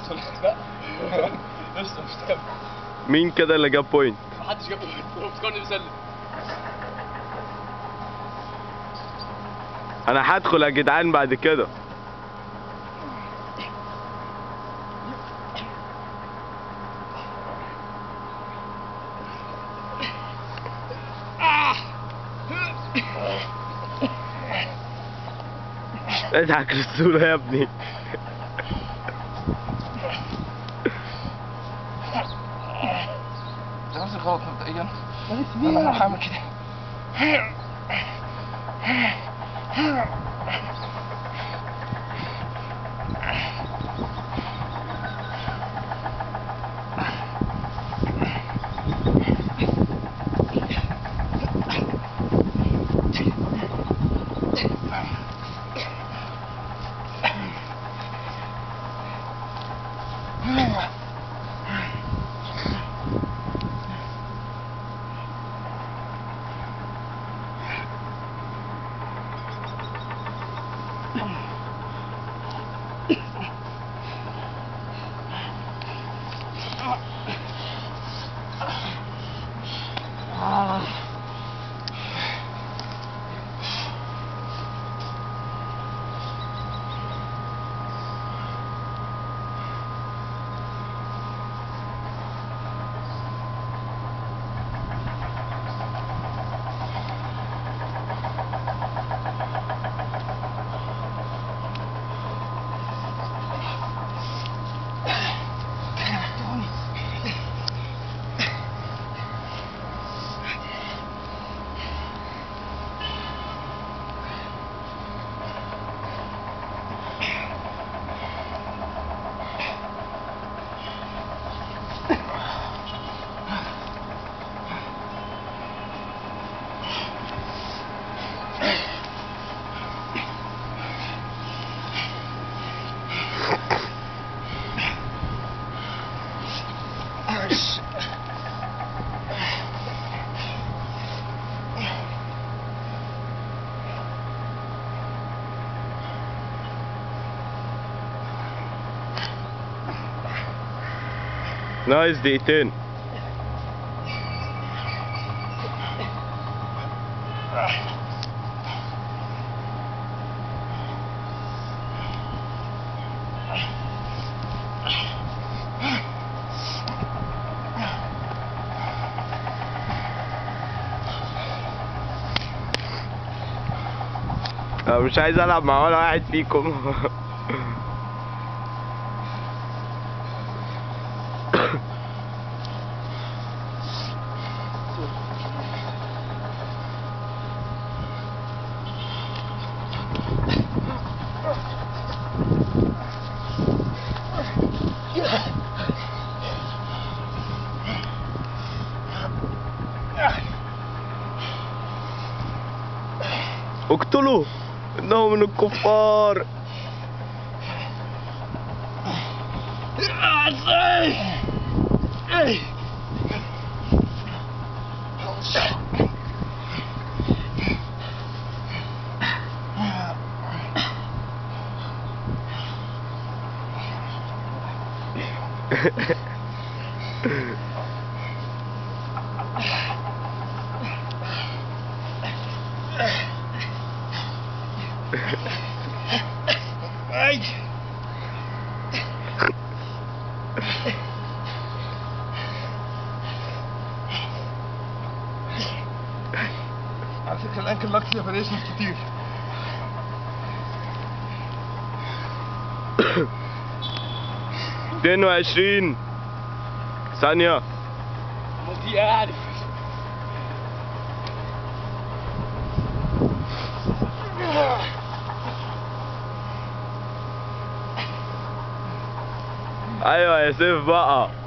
ادخل لا لسه مش تكمل مين كده اللي جاب بوينت محدش جاب هو افتكرني بيسلم انا هدخل يا جدعان بعد كده اضحك للصورة يا ابني ده نفس الغلط مبدئيا انا هروح اعمل كده نايس دقيقتين أنا مش عايز العب مع ولا واحد فيكم اقتلوا انه من الكفار على فكره الانكل لاك فيها فاريشنز كتير اتنين وعشرين ثانية دي يعني ايوه يا سيف بقى